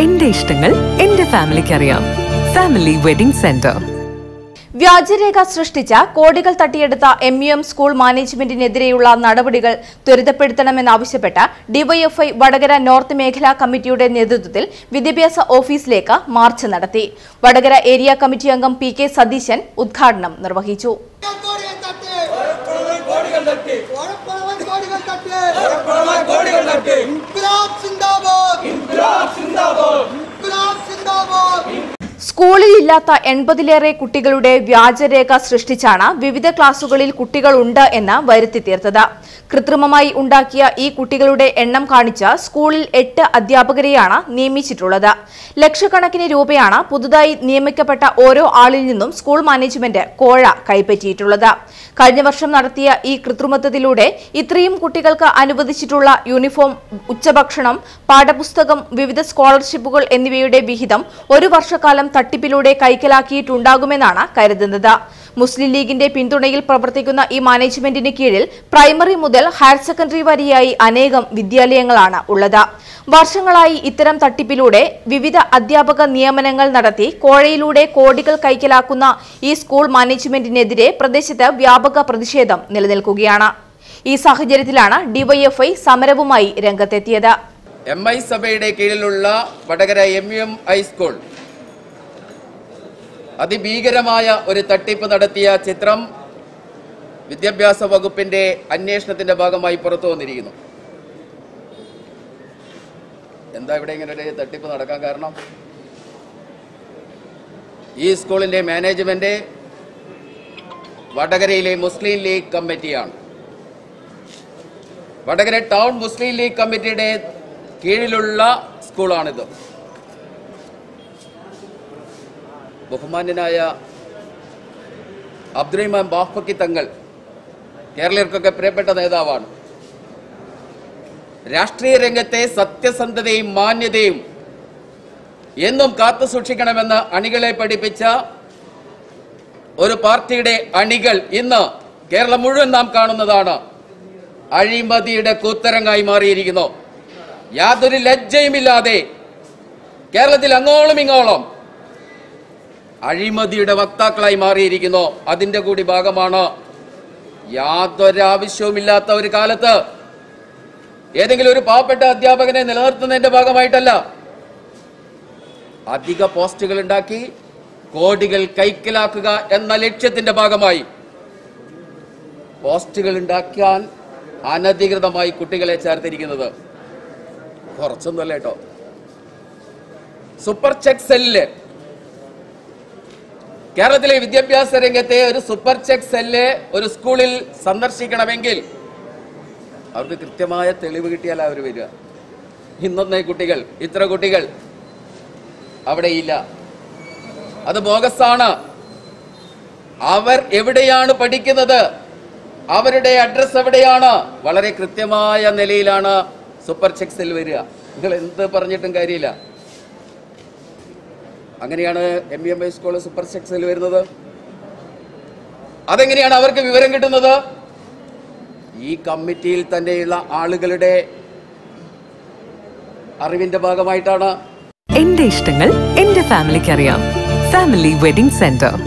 എന്റെ ഇഷ്ടങ്ങൾ എന്റെ ഫാമിലിക്ക് അറിയാം ഫാമിലി വെഡിംഗ് സെന്റർ വ്യാജരേഖ സൃഷ്ടിച്ച കോടികൾ തട്ടിയെടുത്ത എം യു എം സ്കൂൾ മാനേജ്മെന്റിനെതിരെയുള്ള നടപടികൾ ത്വരിതപ്പെടുത്തണമെന്നാവശ്യപ്പെട്ട് ഡിവൈഎഫ്ഐ വടകര നോർത്ത് മേഖലാ കമ്മിറ്റിയുടെ നേതൃത്വത്തിൽ വിദ്യാഭ്യാസ ഓഫീസിലേക്ക് മാർച്ച് നടത്തി വടകര ഏരിയ കമ്മിറ്റി അംഗം പി കെ സതീശൻ ഉദ്ഘാടനം നിർവഹിച്ചു കോടികൾ തട്ടി ഉറപ്പളവൻ കോടികൾ തട്ടി ഇൻക്ലാബ് സിന്ദാബാദ് ഇൻക്ലാബ് സിന്ദാബാദ് ഇൻക്ലാബ് സിന്ദാബാദ് സ്കൂളിൽ ഇല്ലാത്ത എൺപതിലേറെ കുട്ടികളുടെ വ്യാജരേഖ സൃഷ്ടിച്ചാണ് വിവിധ ക്ലാസുകളിൽ കുട്ടികളുണ്ട് എന്ന് വരുത്തി തീർത്തത് കൃത്രിമമായി ഉണ്ടാക്കിയ ഈ കുട്ടികളുടെ എണ്ണം കാണിച്ച് സ്കൂളിൽ എട്ട് അധ്യാപകരെയാണ് നിയമിച്ചിട്ടുള്ളത് ലക്ഷക്കണക്കിന് രൂപയാണ് പുതുതായി നിയമിക്കപ്പെട്ട ഓരോ ആളിൽ നിന്നും സ്കൂൾ മാനേജ്മെന്റ് കോഴ കൈപ്പറ്റിയിട്ടുള്ളത് കഴിഞ്ഞ വർഷം നടത്തിയ ഈ കൃത്രിമത്വത്തിലൂടെ ഇത്രയും കുട്ടികൾക്ക് അനുവദിച്ചിട്ടുള്ള യൂണിഫോം ഉച്ചഭക്ഷണം പാഠപുസ്തകം വിവിധ സ്കോളർഷിപ്പുകൾ എന്നിവയുടെ വിഹിതം ഒരു വർഷക്കാലം തട്ടിപ്പിലൂടെ കൈക്കലാക്കിയിട്ടുണ്ടാകുമെന്നാണ് കരുതുന്നത് മുസ്ലിം ലീഗിന്റെ പിന്തുണയിൽ പ്രവർത്തിക്കുന്ന ഈ മാനേജ്മെന്റിന് കീഴിൽ പ്രൈമറി മുതൽ ഹയർ സെക്കൻഡറി വരെയായി അനേകം വിദ്യാലയങ്ങളാണ് ഉള്ളത് വർഷങ്ങളായി ഇത്തരം തട്ടിപ്പിലൂടെ വിവിധ അധ്യാപക നിയമനങ്ങൾ നടത്തി കോഴയിലൂടെ കോടികൾ കൈക്കലാക്കുന്ന ഈ സ്കൂൾ മാനേജ്മെന്റിനെതിരെ പ്രദേശത്ത് വ്യാപക പ്രതിഷേധം നിലനിൽക്കുകയാണ് ഈ സാഹചര്യത്തിലാണ് ഡിവൈഎഫ്ഐ സമരവുമായി രംഗത്തെത്തിയത് എം ഐ സഭയുടെ കീഴിലുള്ള Vadakara M U M high school അതിഭീകരമായ ഒരു തട്ടിപ്പ് നടത്തിയ ചിത്രം വിദ്യാഭ്യാസ വകുപ്പിന്റെ അന്വേഷണത്തിന്റെ ഭാഗമായി പുറത്തു വന്നിരിക്കുന്നു എന്താ ഇവിടെ ഇങ്ങനെ ഒരു തട്ടിപ്പ് നടക്കാൻ കാരണം ഈ സ്കൂളിന്റെ മാനേജ്മെന്റ് വടകരയിലെ മുസ്ലിം ലീഗ് കമ്മിറ്റിയാണ് വടകര ടൗൺ മുസ്ലിം ലീഗ് കമ്മിറ്റിയുടെ കീഴിലുള്ള സ്കൂളാണിത് ബഹുമാന്യനായ അബ്ദുറഹിമാൻ ബാഫക്കി തങ്ങൾ കേരളീയർക്കൊക്കെ പ്രിയപ്പെട്ട നേതാവാണ് രാഷ്ട്രീയ രംഗത്തെ സത്യസന്ധതയും മാന്യതയും എന്നും കാത്തു സൂക്ഷിക്കണമെന്ന് അണികളെ പഠിപ്പിച്ച ഒരു പാർട്ടിയുടെ അണികൾ ഇന്ന് കേരളം മുഴുവൻ നാം കാണുന്നതാണ് അഴിമതിയുടെ കൂത്തരങ്ങായി മാറിയിരിക്കുന്നു യാതൊരു ലജ്ജയുമില്ലാതെ കേരളത്തിൽ അങ്ങോളം ഇങ്ങോളം അഴിമതിയുടെ വക്താക്കളായി മാറിയിരിക്കുന്നു അതിന്റെ കൂടി ഭാഗമാണ് യാതൊരാവശ്യവുമില്ലാത്ത ഒരു കാലത്ത് ഏതെങ്കിലും ഒരു പാവപ്പെട്ട അധ്യാപകനെ നിലനിർത്തുന്നതിന്റെ ഭാഗമായിട്ടല്ല അധിക പോസ്റ്റുകൾ ഉണ്ടാക്കി കോടികൾ കൈക്കലാക്കുക എന്ന ലക്ഷ്യത്തിന്റെ ഭാഗമായി പോസ്റ്റുകൾ ഉണ്ടാക്കാൻ അനധികൃതമായി കുട്ടികളെ ചേർത്തിരിക്കുന്നത് കുറച്ചൊന്നുമല്ല കേട്ടോ സൂപ്പർ ചെക്ക് സെല്ല് കേരളത്തിലെ വിദ്യാഭ്യാസ രംഗത്തെ ഒരു സൂപ്പർ ചെക്ക് സെല്ല് ഒരു സ്കൂളിൽ സന്ദർശിക്കണമെങ്കിൽ അവർക്ക് കൃത്യമായ തെളിവ് കിട്ടിയാൽ അവർ വരിക ഇന്നൊന്നേ കുട്ടികൾ ഇത്ര കുട്ടികൾ അവിടെ ഇല്ല അത് ബോഗസാണ് അവർ എവിടെയാണ് പഠിക്കുന്നത് അവരുടെ അഡ്രസ് എവിടെയാണ് വളരെ കൃത്യമായ നിലയിലാണ് സൂപ്പർ ചെക്ക് സെൽ വരിക നിങ്ങൾ എന്ത് പറഞ്ഞിട്ടും കാര്യമില്ല അങ്ങനെയാണ് M E M I school super സെക്സിൽ വരുന്നത് അതെങ്ങനെയാണ് അവർക്ക് വിവരം കിട്ടുന്നത് ഈ കമ്മിറ്റിയിൽ തന്നെയുള്ള ആളുകളുടെ അറിവിന്റെ ഭാഗമായിട്ടാണ് എന്റെ ഇഷ്ടങ്ങൾ എന്റെ ഫാമിലിക്ക് അറിയാം ഫാമിലി വെഡിംഗ് സെന്റർ